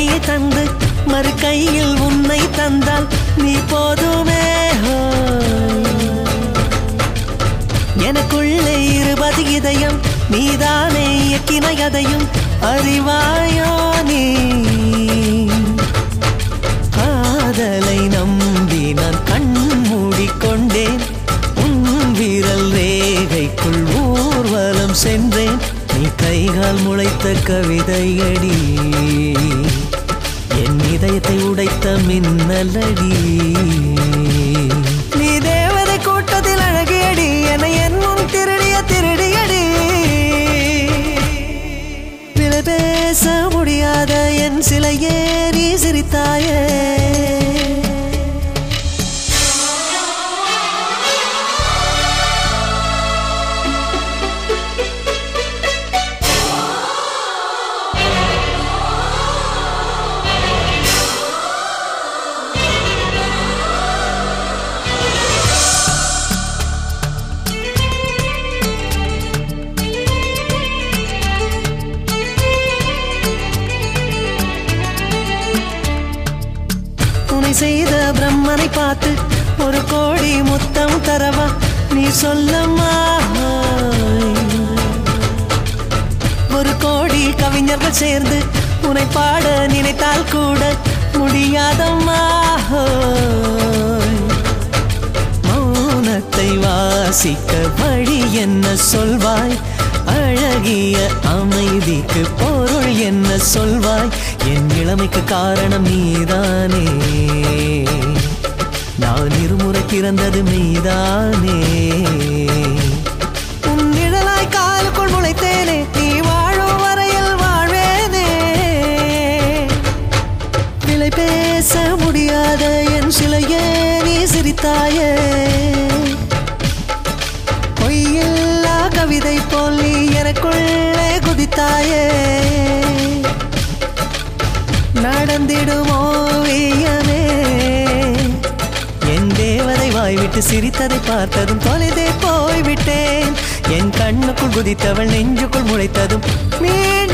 தோழியை தந்து மறு கையில் உன்னை தந்தால் நீ போதுமே ஹோய். எனக்குள்ளே இருபது இதயம் நீதானே இயக்கின அதையும் அறிவாயோ நீ காதலை நம்பி நான் கண் மூடிக்கொண்டேன் உன் விரல் ரேகைக்குள் ஊர்வலம் சென்றேன் நீ கைகால் முளைத்த கவிதையடி என் இதயத்தை உடைத்த மின்னலடி நீ தேவதை கூட்டத்தில் அழகியடி என என் முன் திருடிய திருடியடி விலை பேச முடியாத என் சிலையே நீ சிரித்தாயே துணை செய்த பிரம்மனை பார்த்து ஒரு கோடி முத்தம் தரவா நீ சொல்லம்மா ஒரு கோடி கவிஞர்கள் சேர்ந்து உன்னை பாட நினைத்தால் கூட முடியாதம்மா மௌனத்தை வாசிக்க வழி என்ன சொல்வாய் அழகிய அமைதிக்கு பொருள் என்ன சொல்வாய் என் இளமைக்கு காரணம் நீதானே நான் இருமுறை பிறந்தது மெய்தானே உன் நிழலாய் காலுக்குள் முளைத்தேனே நீ வாழும் வரையில் வாழ்வேனே விலை பேச முடியாத என் சிலையே நீ சிரித்தாயே பொய்யில்லா கவிதை போல் நீ எனக்குள்ளே குதித்தாயே நடந்திடும் ஓவியமே என் தேவதை வாய்விட்டு சிரித்ததை பார்த்ததும் தொலைதே போய்விட்டேன் என் கண்ணுக்குள் குதித்தவள் நெஞ்சுக்குள் முளைத்ததும் மீண்டும்